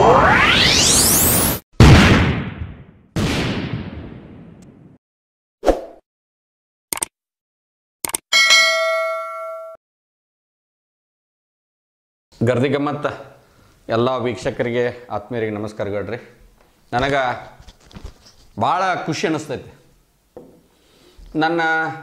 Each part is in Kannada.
ಗರ್ದಿ ಗಮ್ಮತ್ತ ಎಲ್ಲ ವೀಕ್ಷಕರಿಗೆ ಆತ್ಮೀಯರಿಗೆ ನಮಸ್ಕಾರಗಳ್ರಿ ನನಗೆ ಭಾಳ ಖುಷಿ ಅನ್ನಿಸ್ತೈತಿ ನನ್ನ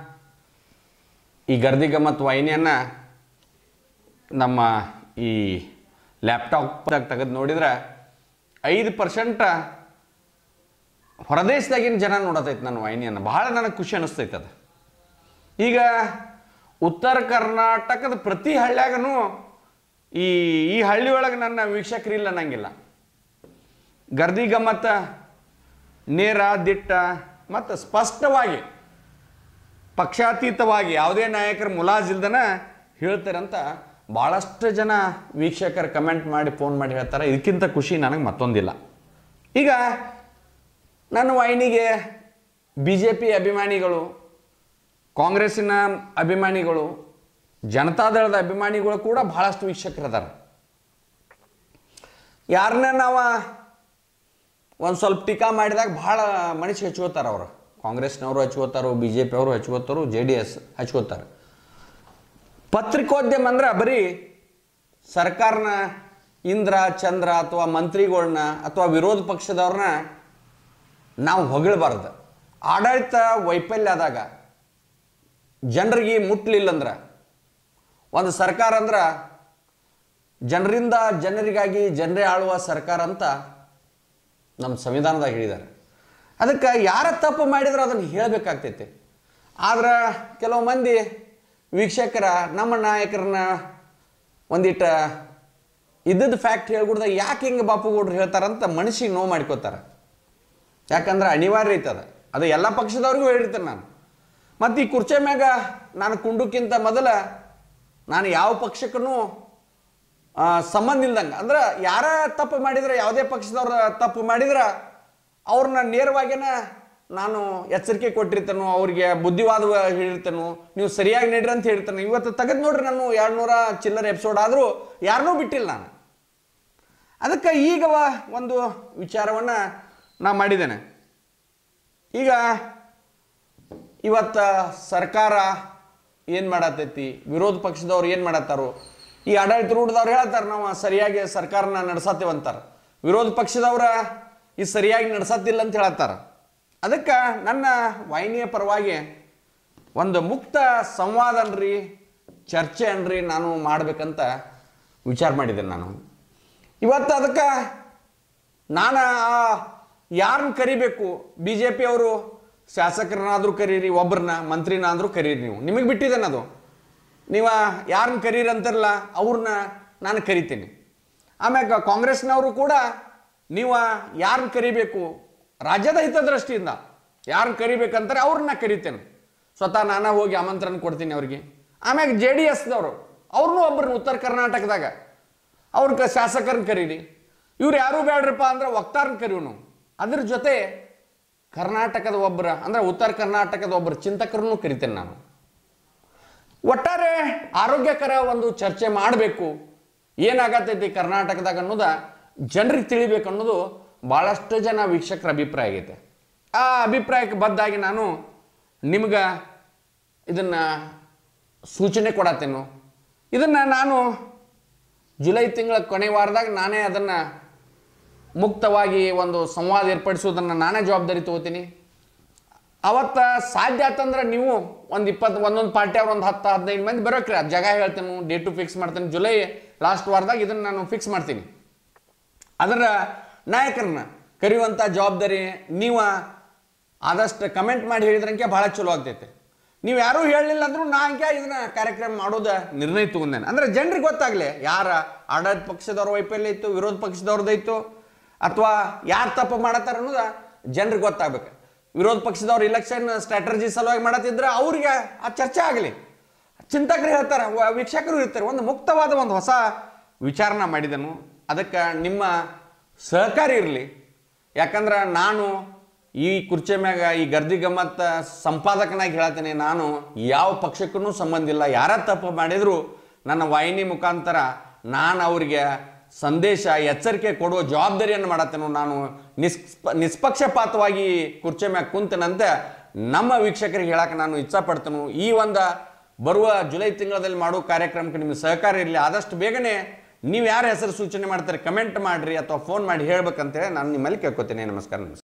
ಈ ಗರ್ದಿ ಗಮ್ಮತ್ ವಾಹಿನಿಯನ್ನು ನಮ್ಮ ಈ ಲ್ಯಾಪ್ಟಾಪ್ದಾಗ ತೆಗೆದು ನೋಡಿದ್ರೆ ಐದು ಪರ್ಸೆಂಟ ಹೊರದೇಶದಾಗಿನ ಜನ ನೋಡತೈತಿ ನನ್ನ ವಾಹಿನಿಯನ್ನು ಭಾಳ ನನಗೆ ಖುಷಿ ಅನ್ನಿಸ್ತೈತೆ ಅದು ಈಗ ಉತ್ತರ ಕರ್ನಾಟಕದ ಪ್ರತಿ ಹಳ್ಳ್ಯಾಗನು ಈ ಈ ಹಳ್ಳಿ ಒಳಗೆ ನನ್ನ ವೀಕ್ಷಕರಿಲ್ಲ ಅನ್ನಂಗಿಲ್ಲ ಗರ್ದಿ ಗಮ್ಮತ್ತ ನೇರ ದಿಟ್ಟ ಮತ್ತು ಸ್ಪಷ್ಟವಾಗಿ ಪಕ್ಷಾತೀತವಾಗಿ ಯಾವುದೇ ನಾಯಕರ ಮುಲಾಜಿಲ್ದನ ಹೇಳ್ತಾರಂತ ಭಾಳಷ್ಟು ಜನ ವೀಕ್ಷಕರು ಕಮೆಂಟ್ ಮಾಡಿ ಫೋನ್ ಮಾಡಿ ಹೇಳ್ತಾರೆ ಇದಕ್ಕಿಂತ ಖುಷಿ ನನಗೆ ಮತ್ತೊಂದಿಲ್ಲ ಈಗ ನನ್ನ ವಾಹಿನಿಗೆ ಬಿ ಜೆ ಪಿ ಅಭಿಮಾನಿಗಳು ಕಾಂಗ್ರೆಸ್ಸಿನ ಅಭಿಮಾನಿಗಳು ಜನತಾದಳದ ಅಭಿಮಾನಿಗಳು ಕೂಡ ಬಹಳಷ್ಟು ವೀಕ್ಷಕರು ಅದಾರ ಯಾರನ್ನ ನಾವು ಒಂದು ಸ್ವಲ್ಪ ಟೀಕಾ ಮಾಡಿದಾಗ ಭಾಳ ಮನುಷ್ಯ ಹಚ್ಕೋತಾರೆ ಅವರು ಕಾಂಗ್ರೆಸ್ನವರು ಹಚ್ಕೋತಾರೋ ಬಿ ಜೆ ಪಿ ಅವರು ಹಚ್ಕೋತಾರೋ ಜೆ ಡಿ ಎಸ್ ಹಚ್ಕೋತಾರೆ ಪತ್ರಿಕೋದ್ಯಮ ಅಂದ್ರೆ ಬರೀ ಸರ್ಕಾರನ ಇಂದ್ರ ಚಂದ್ರ ಅಥವಾ ಮಂತ್ರಿಗಳನ್ನ ಅಥವಾ ವಿರೋಧ ಪಕ್ಷದವ್ರನ್ನ ನಾವು ಹೊಗಳಬಾರ್ದು ಆಡಳಿತ ವೈಫಲ್ಯ ಆದಾಗ ಜನರಿಗೆ ಮುಟ್ಲಿಲ್ಲ ಅಂದ್ರೆ ಒಂದು ಸರ್ಕಾರ ಅಂದ್ರೆ ಜನರಿಂದ ಜನರಿಗಾಗಿ ಜನರೇ ಆಳುವ ಸರ್ಕಾರ ಅಂತ ನಮ್ಮ ಸಂವಿಧಾನದಾಗ ಹೇಳಿದ್ದಾರೆ ಅದಕ್ಕೆ ಯಾರ ತಪ್ಪು ಮಾಡಿದ್ರೆ ಅದನ್ನು ಹೇಳಬೇಕಾಗ್ತೈತಿ ಆದ್ರೆ ಕೆಲವು ಮಂದಿ ವೀಕ್ಷಕರ ನಮ್ಮ ನಾಯಕರನ್ನ ಒಂದಿಟ್ಟು ಇದ್ದದ್ದು ಫ್ಯಾಕ್ಟ್ ಹೇಳ್ಕೊಡ್ದಾಗ ಯಾಕೆ ಹಿಂಗೆ ಬಾಪುಗೌಡ್ರು ಹೇಳ್ತಾರಂತ ಮನುಷ್ಯಗೆ ನೋವು ಮಾಡ್ಕೋತಾರೆ ಯಾಕಂದ್ರೆ ಅನಿವಾರ್ಯ ಐತದ ಅದು ಎಲ್ಲ ಪಕ್ಷದವ್ರಿಗೂ ಹೇಳಿರ್ತೇನೆ ನಾನು ಮತ್ತು ಈ ಕುರ್ಚೆ ಮ್ಯಾಗ ನಾನು ಕುಂಡುಕ್ಕಿಂತ ಮೊದಲ ನಾನು ಯಾವ ಪಕ್ಷಕ್ಕೂ ಸಂಬಂಧ ಇಲ್ದಂಗೆ ಅಂದ್ರೆ ಯಾರ ತಪ್ಪು ಮಾಡಿದ್ರೆ ಯಾವುದೇ ಪಕ್ಷದವ್ರ ತಪ್ಪು ಮಾಡಿದ್ರೆ ಅವ್ರನ್ನ ನೇರವಾಗಿನ ನಾನು ಎಚ್ಚರಿಕೆ ಕೊಟ್ಟಿರ್ತೇನೋ ಅವ್ರಿಗೆ ಬುದ್ಧಿವಾದ ಹೇಳಿರ್ತೇನೋ ನೀವು ಸರಿಯಾಗಿ ನಡ್ರಿ ಅಂತ ಹೇಳ್ತೇನೆ ಇವತ್ತು ತೆಗೆದು ನೋಡ್ರಿ ನಾನು ಎರಡು ನೂರ ಚಿಲ್ಲರ್ ಎಪಿಸೋಡ್ ಆದರೂ ಯಾರನ್ನೂ ಬಿಟ್ಟಿಲ್ಲ ನಾನು ಅದಕ್ಕೆ ಈಗ ಒಂದು ವಿಚಾರವನ್ನು ನಾ ಮಾಡಿದ್ದೇನೆ ಈಗ ಇವತ್ತು ಸರ್ಕಾರ ಏನು ಮಾಡತೈತಿ ವಿರೋಧ ಪಕ್ಷದವ್ರು ಏನು ಮಾಡತ್ತಾರೋ ಈ ಆಡಳಿತ ರೂಢದವ್ರು ಹೇಳ್ತಾರೆ ನಾವು ಸರಿಯಾಗಿ ಸರ್ಕಾರನ ನಡೆಸತ್ತೇವಂತಾರೆ ವಿರೋಧ ಪಕ್ಷದವ್ರ ಈ ಸರಿಯಾಗಿ ನಡೆಸತ್ತಿಲ್ಲ ಅಂತ ಹೇಳತ್ತಾರ ಅದಕ್ಕೆ ನನ್ನ ವಾಹಿನಿಯ ಪರವಾಗಿ ಒಂದು ಮುಕ್ತ ಸಂವಾದ ಅನ್ರಿ ಚರ್ಚೆ ಅನ್ರಿ ನಾನು ಮಾಡ್ಬೇಕಂತ ವಿಚಾರ ಮಾಡಿದ್ದೇನೆ ನಾನು ಇವತ್ತು ಅದಕ್ಕೆ ನಾನು ಯಾರನ್ನ ಕರಿಬೇಕು ಬಿ ಜೆ ಪಿ ಅವರು ಶಾಸಕರನ್ನಾದರೂ ಕರೀರಿ ಒಬ್ಬರನ್ನ ಮಂತ್ರಿನಾದರೂ ಕರೀರಿ ನೀವು ನಿಮಗೆ ಬಿಟ್ಟಿದ್ದೇನೆ ಅದು ನೀವು ಯಾರನ್ನ ಕರೀರಿ ಅಂತಾರಲ್ಲ ಅವ್ರನ್ನ ನಾನು ಕರಿತೀನಿ ಆಮ್ಯಾಗ ಕಾಂಗ್ರೆಸ್ನವರು ಕೂಡ ನೀವು ಯಾರನ್ನ ಕರಿಬೇಕು ರಾಜ್ಯದ ಹಿತದೃಷ್ಟಿಯಿಂದ ಯಾರನ್ನ ಕರಿಬೇಕಂತಾರೆ ಅವ್ರನ್ನ ಕರಿತೇನೆ ಸ್ವತಃ ನಾನು ಹೋಗಿ ಆಮಂತ್ರಣ ಕೊಡ್ತೀನಿ ಅವ್ರಿಗೆ ಆಮ್ಯಾಗ ಜೆ ಡಿ ಎಸ್ದವರು ಅವ್ರನ್ನೂ ಒಬ್ಬರನ್ನ ಉತ್ತರ ಕರ್ನಾಟಕದಾಗ ಅವ್ರ ಕ ಶಾಸಕರನ್ನ ಕರೀರಿ ಇವ್ರು ಯಾರೂ ಬೇಡ್ರಪ್ಪ ಅಂದ್ರೆ ವಕ್ತಾರನ್ನ ಕರೀವು ಅದ್ರ ಜೊತೆ ಕರ್ನಾಟಕದ ಒಬ್ಬರ ಅಂದ್ರೆ ಉತ್ತರ ಕರ್ನಾಟಕದ ಒಬ್ಬರು ಚಿಂತಕರನ್ನು ಕರಿತೇನೆ ನಾನು ಒಟ್ಟಾರೆ ಆರೋಗ್ಯಕರ ಒಂದು ಚರ್ಚೆ ಮಾಡಬೇಕು ಏನಾಗತೈತಿ ಕರ್ನಾಟಕದಾಗ ಅನ್ನೋದ ಜನರಿಗೆ ತಿಳಿಬೇಕು ಅನ್ನೋದು ಭಾಳಷ್ಟು ಜನ ವೀಕ್ಷಕರ ಅಭಿಪ್ರಾಯ ಆಗೈತೆ ಆ ಅಭಿಪ್ರಾಯಕ್ಕೆ ಬದ್ದಾಗಿ ನಾನು ನಿಮ್ಗೆ ಇದನ್ನು ಸೂಚನೆ ಕೊಡತ್ತೇನು ಇದನ್ನು ನಾನು ಜುಲೈ ತಿಂಗಳ ಕೊನೆ ವಾರದಾಗ ನಾನೇ ಅದನ್ನು ಮುಕ್ತವಾಗಿ ಒಂದು ಸಂವಾದ ಏರ್ಪಡಿಸೋದನ್ನು ನಾನೇ ಜವಾಬ್ದಾರಿ ತಗೋತೀನಿ ಅವತ್ತ ಸಾಧ್ಯ ಆತಂದ್ರೆ ನೀವು ಒಂದು ಇಪ್ಪತ್ತು ಒಂದೊಂದು ಪಾರ್ಟಿ ಅವ್ರು ಒಂದು ಹತ್ತು ಹದಿನೈದು ಮಂದಿ ಬರೋಕ್ರಿ ಅದು ಜಾಗ ಹೇಳ್ತೇನೆ ಡೇಟು ಫಿಕ್ಸ್ ಮಾಡ್ತೇನೆ ಜುಲೈ ಲಾಸ್ಟ್ ವಾರದಾಗ ಇದನ್ನು ನಾನು ಫಿಕ್ಸ್ ಮಾಡ್ತೀನಿ ಅದರ ನಾಯಕರನ್ನ ಕರೆಯುವಂಥ ಜವಾಬ್ದಾರಿ ನೀವು ಆದಷ್ಟು ಕಮೆಂಟ್ ಮಾಡಿ ಹೇಳಿದ್ರಂಕೆ ಭಾಳ ಚಲೋ ಆಗ್ತೈತೆ ನೀವು ಯಾರೂ ಹೇಳಲಿಲ್ಲ ಅಂದ್ರೂ ನಾ ಅಂಕೆ ಇದನ್ನ ಕಾರ್ಯಕ್ರಮ ಮಾಡೋದ ನಿರ್ಣಯ ತಗೊಂಡೇನೆ ಅಂದ್ರೆ ಜನರಿಗೆ ಗೊತ್ತಾಗಲಿ ಯಾರ ಆಡಳಿತ ಪಕ್ಷದವ್ರ ವೈಫಲ್ಯ ಇತ್ತು ವಿರೋಧ ಪಕ್ಷದವ್ರದ್ದೈತು ಅಥವಾ ಯಾರು ತಪ್ಪು ಮಾಡತ್ತಾರ ಅನ್ನೋದ ಜನರಿಗೆ ಗೊತ್ತಾಗ್ಬೇಕು ವಿರೋಧ ಪಕ್ಷದವ್ರು ಇಲೆಕ್ಷನ್ ಸ್ಟ್ರಾಟಜಿ ಸಲುವಾಗಿ ಮಾಡತ್ತಿದ್ರೆ ಅವ್ರಿಗೆ ಆ ಚರ್ಚೆ ಆಗಲಿ ಚಿಂತಕರು ಹೇಳ್ತಾರೆ ವ- ವೀಕ್ಷಕರು ಇರ್ತಾರೆ ಒಂದು ಮುಕ್ತವಾದ ಒಂದು ಹೊಸ ವಿಚಾರನ ಮಾಡಿದನು ಅದಕ್ಕೆ ನಿಮ್ಮ ಸಹಕಾರ ಇರಲಿ ಯಾಕಂದ್ರೆ ನಾನು ಈ ಕುರ್ಚಿ ಮ್ಯಾಗ ಈ ಗರ್ದಿ ಗಮ್ಮತ್ತ ಸಂಪಾದಕನಾಗಿ ಹೇಳ್ತೇನೆ ನಾನು ಯಾವ ಪಕ್ಷಕ್ಕೂ ಸಂಬಂಧ ಇಲ್ಲ ಯಾರ ತಪ್ಪು ಮಾಡಿದ್ರು ನನ್ನ ವಾಹಿನಿ ಮುಖಾಂತರ ನಾನು ಅವರಿಗೆ ಸಂದೇಶ ಎಚ್ಚರಿಕೆ ಕೊಡುವ ಜವಾಬ್ದಾರಿಯನ್ನು ಮಾಡತ್ತೇನೋ ನಾನು ನಿಸ್ಪ ನಿಷ್ಪಕ್ಷಪಾತವಾಗಿ ಕುರ್ಚಿ ಮ್ಯಾಗ ಕುಂತನಂತೆ ನಮ್ಮ ವೀಕ್ಷಕರಿಗೆ ಹೇಳಕ್ಕೆ ನಾನು ಇಚ್ಛಪಡ್ತೇನೆ ಈ ಒಂದು ಬರುವ ಜುಲೈ ತಿಂಗಳಲ್ಲಿ ಮಾಡೋ ಕಾರ್ಯಕ್ರಮಕ್ಕೆ ನಿಮಗೆ ಸಹಕಾರ ಇರಲಿ ಆದಷ್ಟು ಬೇಗನೆ ನೀವು ಯಾರ ಹೆಸರು ಸೂಚನೆ ಮಾಡ್ತಾರೆ ಕಮೆಂಟ್ ಮಾಡಿರಿ ಅಥವಾ ಫೋನ್ ಮಾಡಿ ಹೇಳ್ಬೇಕಂತೇಳಿ ನಾನು ನಿಮ್ಮಲ್ಲಿ ಕೇಳ್ಕೊತೀನಿ ನಮಸ್ಕಾರ ನಮಸ್ಕಾರ